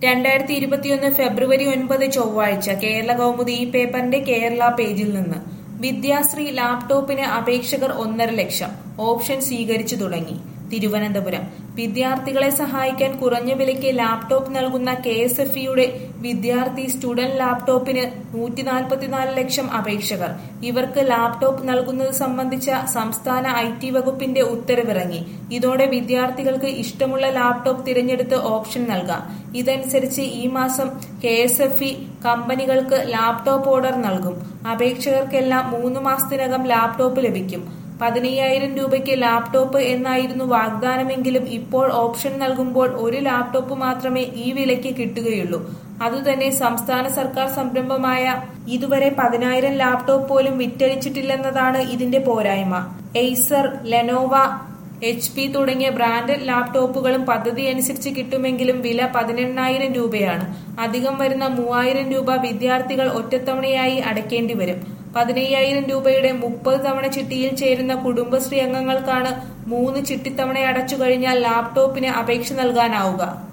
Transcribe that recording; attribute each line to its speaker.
Speaker 1: രണ്ടായിരത്തി ഇരുപത്തിയൊന്ന് ഫെബ്രുവരി ഒൻപത് ചൊവ്വാഴ്ച കേരള കൗമുദി ഈ പേപ്പറിന്റെ കേരള പേജിൽ നിന്ന് വിദ്യാശ്രീ ലാപ്ടോപ്പിന് അപേക്ഷകർ ഒന്നര ലക്ഷം ഓപ്ഷൻ സ്വീകരിച്ചു തുടങ്ങി തിരുവനന്തപുരം വിദ്യാർത്ഥികളെ സഹായിക്കാൻ കുറഞ്ഞ വിലയ്ക്ക് ലാപ്ടോപ്പ് നൽകുന്ന കെ എസ് എഫ് ഇയുടെ വിദ്യാർത്ഥി സ്റ്റുഡന്റ് ലാപ്ടോപ്പിന് നൂറ്റി നാൽപ്പത്തിനാല് ലക്ഷം അപേക്ഷകർ ഇവർക്ക് ലാപ്ടോപ്പ് നൽകുന്നത് സംബന്ധിച്ച സംസ്ഥാന ഐ ടി വകുപ്പിന്റെ ഉത്തരവിറങ്ങി ഇതോടെ വിദ്യാർത്ഥികൾക്ക് ഇഷ്ടമുള്ള ലാപ്ടോപ്പ് തിരഞ്ഞെടുത്ത് ഓപ്ഷൻ നൽകാം ഇതനുസരിച്ച് ഈ മാസം കെ എസ് എഫ് ഇ കമ്പനികൾക്ക് ലാപ്ടോപ്പ് ഓർഡർ നൽകും അപേക്ഷകർക്കെല്ലാം മൂന്ന് മാസത്തിനകം ലാപ്ടോപ്പ് ലഭിക്കും പതിനയ്യായിരം രൂപയ്ക്ക് ലാപ്ടോപ്പ് എന്നായിരുന്നു വാഗ്ദാനമെങ്കിലും ഇപ്പോൾ ഓപ്ഷൻ നൽകുമ്പോൾ ഒരു ലാപ്ടോപ്പ് മാത്രമേ ഈ വിലയ്ക്ക് കിട്ടുകയുള്ളൂ അതുതന്നെ സംസ്ഥാന സർക്കാർ സംരംഭമായ ഇതുവരെ പതിനായിരം ലാപ്ടോപ്പ് പോലും വിറ്റഴിച്ചിട്ടില്ലെന്നതാണ് ഇതിന്റെ പോരായ്മ എയ്സർ ലെനോവ എച്ച് പി തുടങ്ങിയ ബ്രാൻഡഡ് ലാപ്ടോപ്പുകളും പദ്ധതി അനുസരിച്ച് കിട്ടുമെങ്കിലും വില പതിനെണ്ണായിരം രൂപയാണ് അധികം വരുന്ന മൂവായിരം രൂപ വിദ്യാർത്ഥികൾ ഒറ്റത്തവണയായി അടയ്ക്കേണ്ടി വരും പതിനയ്യായിരം രൂപയുടെ മുപ്പത് തവണ ചിട്ടിയിൽ ചേരുന്ന കുടുംബശ്രീ അംഗങ്ങൾക്കാണ് മൂന്ന് ചിട്ടിത്തവണ അടച്ചു കഴിഞ്ഞാൽ ലാപ്ടോപ്പിന് അപേക്ഷ നൽകാനാവുക